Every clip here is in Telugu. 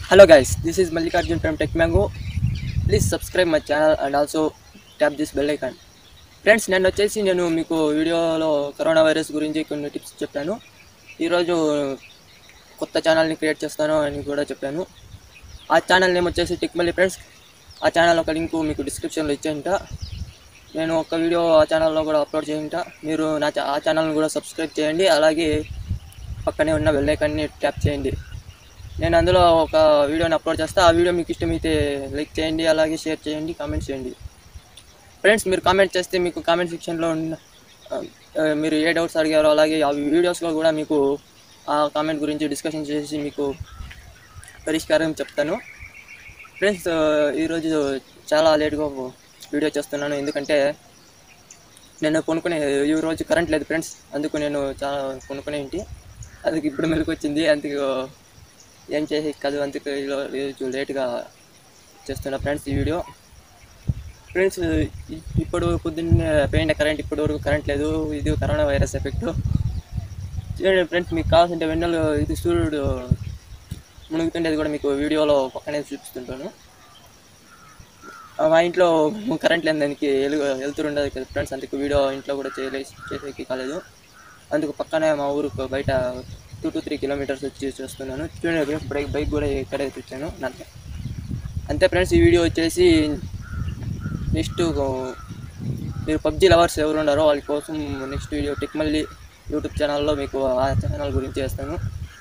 Hello guys, this is Mallikarjun from Tech Mango. Please subscribe my channel and also tap this bell icon. Friends నేను వచ్చేసి నేను మీకు వీడియోలో కరోనా వైరస్ గురించి కొన్ని టిప్స్ చెప్పాను ఈరోజు కొత్త ఛానల్ని క్రియేట్ చేస్తాను అని కూడా చెప్పాను ఆ ఛానల్ నేమ్ వచ్చేసి టెక్మల్లి ఫ్రెండ్స్ ఆ ఛానల్ ఒక లింక్ మీకు డిస్క్రిప్షన్లో ఇచ్చేంట నేను ఒక వీడియో ఆ ఛానల్లో కూడా అప్లోడ్ చేయంట మీరు నా ఛా- ఆ ఛానల్ని కూడా సబ్స్క్రైబ్ చేయండి అలాగే పక్కనే ఉన్న బెల్ ఐకాన్ని ట్యాప్ చేయండి నేను అందులో ఒక వీడియోని అప్లోడ్ చేస్తా ఆ వీడియో మీకు ఇష్టమైతే లైక్ చేయండి అలాగే షేర్ చేయండి కామెంట్ చేయండి ఫ్రెండ్స్ మీరు కామెంట్ చేస్తే మీకు కామెంట్ సెక్షన్లో ఉన్న ఆ, ఆ, మీరు ఏ డౌట్స్ అడిగారో అలాగే ఆ వీడియోస్లో కూడా మీకు ఆ కామెంట్ గురించి డిస్కషన్ చేసి మీకు పరిష్కారం చెప్తాను ఫ్రెండ్స్ ఆ, ఈరోజు చాలా లేట్గా వీడియో చేస్తున్నాను ఎందుకంటే నేను కొనుక్కునే ఈ రోజు కరెంట్ లేదు ఫ్రెండ్స్ అందుకు నేను చాలా కొనుక్కునే ఏంటి అందుకు ఇప్పుడు మెలకు వచ్చింది అందుకు ఏం చేసి కాదు అందుకు ఈరోజు లేట్గా చేస్తున్నా ఫ్రెండ్స్ ఈ వీడియో ఫ్రెండ్స్ ఇ- ఇప్పుడు పొద్దున్నే పోయిన కరెంట్ ఇప్పటి వరకు కరెంట్ లేదు ఇది కరోనా వైరస్ ఎఫెక్ట్ చూడండి ఫ్రెండ్స్ మీకు కావాల్సింటే వెన్నెలు ఇది సూర్యుడు మునుగుతుండేది కూడా మీకు వీడియోలో పక్కనే చూపిస్తుంటాను ఆ, మా ఇంట్లో కరెంట్ లేని దానికి వెలుగు వెళ్తుండదు కదా ఫ్రెండ్స్ అందుకు వీడియో ఇంట్లో కూడా చేయలే చేసేకి కాలేదు అందుకు పక్కనే మా ఊరుకు బయట టూ టు త్రీ కిలోమీటర్స్ వచ్చి చేస్తున్నాను చూడండి ఫ్రెండ్స్ బైక్ బైక్ కూడా ఇక్కడే తెచ్చాను నాకు అంతే ఫ్రెండ్స్ ఈ వీడియో వచ్చేసి నెక్స్ట్ మీరు పబ్జీ లవర్స్ ఎవరు ఉన్నారో వాళ్ళ కోసం నెక్స్ట్ వీడియో టెక్ మళ్ళీ యూట్యూబ్ ఛానల్లో మీకు ఆ ఛానల్ గురించి చేస్తాను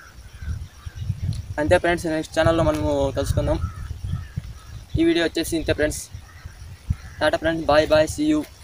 అంతే ఫ్రెండ్స్ నెక్స్ట్ ఛానల్లో మనము కలుసుకుందాం ఈ వీడియో వచ్చేసి ఇంతే friends tata friends bye bye see you